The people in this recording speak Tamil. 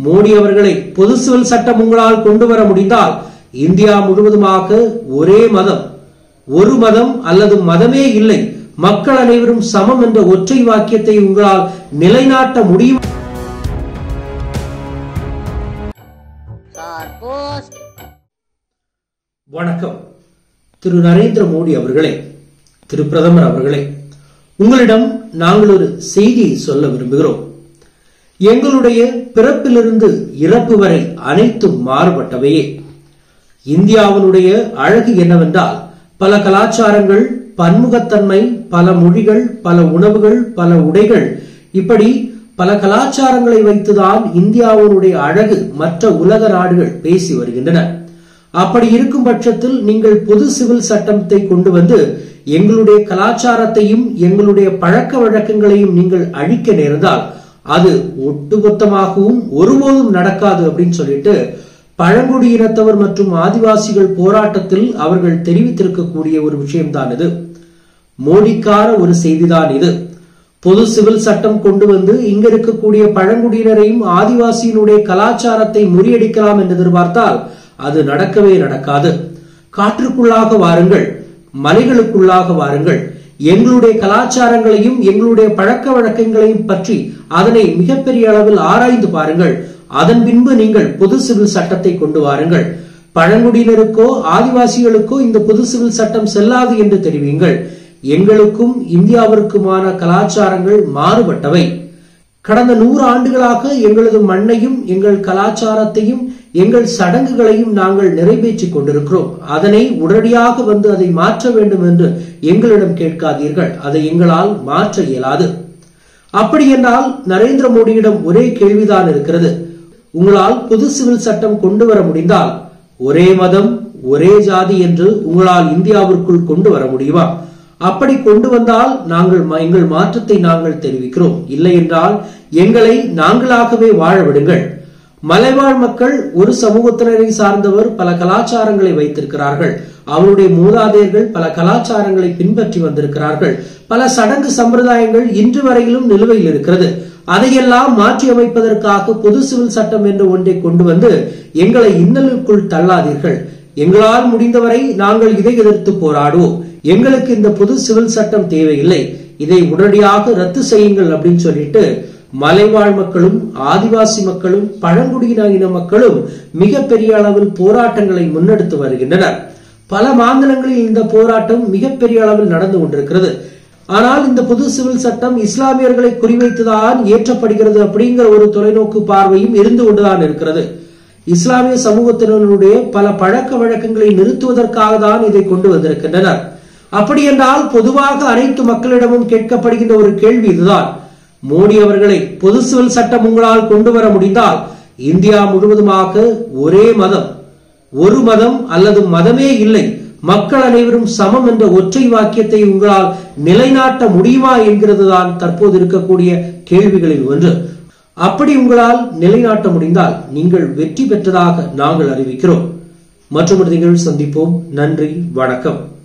மோடி அவர்களை பொது சிவில் சட்டம் உங்களால் கொண்டு வர முடிந்தால் இந்தியா முழுவதுமாக ஒரே மதம் ஒரு மதம் அல்லது மதமே இல்லை மக்கள் அனைவரும் சமம் என்ற ஒற்றை வாக்கியத்தை உங்களால் நிலைநாட்ட முடியும் Sarpost. வணக்கம் திரு நரேந்திர மோடி அவர்களே திரு பிரதமர் அவர்களே உங்களிடம் நாங்கள் ஒரு செய்தியை சொல்ல விரும்புகிறோம் எங்களுடைய பிறப்பிலிருந்து இறப்பு வரை அனைத்தும் மாறுபட்டவையே இந்தியாவினுடைய அழகு என்னவென்றால் பல கலாச்சாரங்கள் பன்முகத்தன்மை பல மொழிகள் பல உணவுகள் பல உடைகள் இப்படி பல கலாச்சாரங்களை வைத்துதான் இந்தியாவினுடைய அழகு மற்ற உலக நாடுகள் பேசி வருகின்றன அப்படி இருக்கும் பட்சத்தில் நீங்கள் பொது சிவில் சட்டத்தை கொண்டு வந்து எங்களுடைய கலாச்சாரத்தையும் எங்களுடைய பழக்க வழக்கங்களையும் நீங்கள் அழிக்க நேர்ந்தால் அது ஒட்டுமொத்தமாகவும் ஒருபோதும் நடக்காது அப்படின்னு சொல்லிட்டு பழங்குடியினத்தவர் மற்றும் ஆதிவாசிகள் போராட்டத்தில் அவர்கள் தெரிவித்திருக்கக்கூடிய ஒரு விஷயம்தான் இது மோடிக்கார ஒரு செய்திதான் இது பொது சிவில் சட்டம் கொண்டு வந்து இங்க இருக்கக்கூடிய பழங்குடியினரையும் ஆதிவாசியினுடைய கலாச்சாரத்தை முறியடிக்கலாம் என்று எதிர்பார்த்தால் அது நடக்கவே நடக்காது காற்றுக்குள்ளாக வாருங்கள் மலைகளுக்குள்ளாக வாருங்கள் எங்களுடைய கலாச்சாரங்களையும் எங்களுடைய பழக்க வழக்கங்களையும் பற்றி அதனை மிகப்பெரிய அளவில் ஆராய்ந்து பாருங்கள் அதன் பின்பு நீங்கள் பொது சிவில் சட்டத்தை கொண்டு வாருங்கள் பழங்குடியினருக்கோ ஆதிவாசிகளுக்கோ இந்த பொது சிவில் சட்டம் செல்லாது என்று தெரிவியுங்கள் எங்களுக்கும் இந்தியாவிற்குமான கலாச்சாரங்கள் மாறுபட்டவை கடந்த நூறு ஆண்டுகளாக எங்களது மண்ணையும் எங்கள் கலாச்சாரத்தையும் எங்கள் சடங்குகளையும் நாங்கள் நிறைவேற்றிக் கொண்டிருக்கிறோம் அதனை உடனடியாக வந்து அதை மாற்ற வேண்டும் என்று எங்களிடம் கேட்காதீர்கள் அதை எங்களால் மாற்ற இயலாது அப்படி என்றால் நரேந்திர மோடியிடம் ஒரே கேள்விதான் இருக்கிறது உங்களால் பொது சிவில் சட்டம் கொண்டு வர முடிந்தால் ஒரே மதம் ஒரே ஜாதி என்று உங்களால் இந்தியாவிற்குள் கொண்டு வர முடியுமா அப்படி கொண்டு வந்தால் நாங்கள் ம- எங்கள் மாற்றத்தை நாங்கள் தெரிவிக்கிறோம் இல்லை என்றால் எங்களை நாங்களாகவே வாழ விடுங்கள் மலைவாழ் மக்கள் ஒரு சமூகத்தினரை சார்ந்தவர் பல கலாச்சாரங்களை வைத்திருக்கிறார்கள் அவருடைய மூதாதையர்கள் பல கலாச்சாரங்களை பின்பற்றி வந்திருக்கிறார்கள் பல சடங்கு சம்பிரதாயங்கள் இன்று வரையிலும் நிலுவையில் இருக்கிறது அதையெல்லாம் மாற்றி அமைப்பதற்காக பொது சிவில் சட்டம் என்ற ஒன்றை கொண்டு வந்து எங்களை இன்னலுக்குள் தள்ளாதீர்கள் எங்களால் முடிந்தவரை நாங்கள் இதை எதிர்த்து போராடுவோம் எங்களுக்கு இந்த பொது சிவில் சட்டம் தேவையில்லை இதை உடனடியாக ரத்து செய்யுங்கள் அப்படின்னு சொல்லிட்டு மலைவாழ் மக்களும் ஆதிவாசி மக்களும் பழங்குடியின இன மக்களும் மிகப்பெரிய அளவில் போராட்டங்களை முன்னெடுத்து வருகின்றனர் பல மாநிலங்களில் இந்த போராட்டம் மிகப்பெரிய அளவில் நடந்து கொண்டிருக்கிறது ஆனால் இந்த பொது சிவில் சட்டம் இஸ்லாமியர்களை குறிவைத்துதான் ஏற்றப்படுகிறது அப்படிங்கிற ஒரு தொலைநோக்கு பார்வையும் இருந்து கொண்டுதான் இருக்கிறது இஸ்லாமிய சமூகத்தினருடைய பல பழக்க வழக்கங்களை நிறுத்துவதற்காக தான் இதை கொண்டு வந்திருக்கின்றனர் அப்படி என்றால் பொதுவாக அனைத்து மக்களிடமும் கேட்கப்படுகின்ற ஒரு கேள்வி இதுதான் மோடி அவர்களை பொது சிவில் சட்டம் உங்களால் கொண்டு வர முடிந்தால் இந்தியா முழுவதுமாக ஒரே மதம் ஒரு மதம் அல்லது மதமே இல்லை மக்கள் அனைவரும் சமம் என்ற ஒற்றை வாக்கியத்தை உங்களால் நிலைநாட்ட முடியுமா என்கிறதுதான் தற்போது இருக்கக்கூடிய கேள்விகளில் ஒன்று அப்படி உங்களால் நிலைநாட்ட முடிந்தால் நீங்கள் வெற்றி பெற்றதாக நாங்கள் அறிவிக்கிறோம் மற்றொரு நிகழ்வு சந்திப்போம் நன்றி வணக்கம்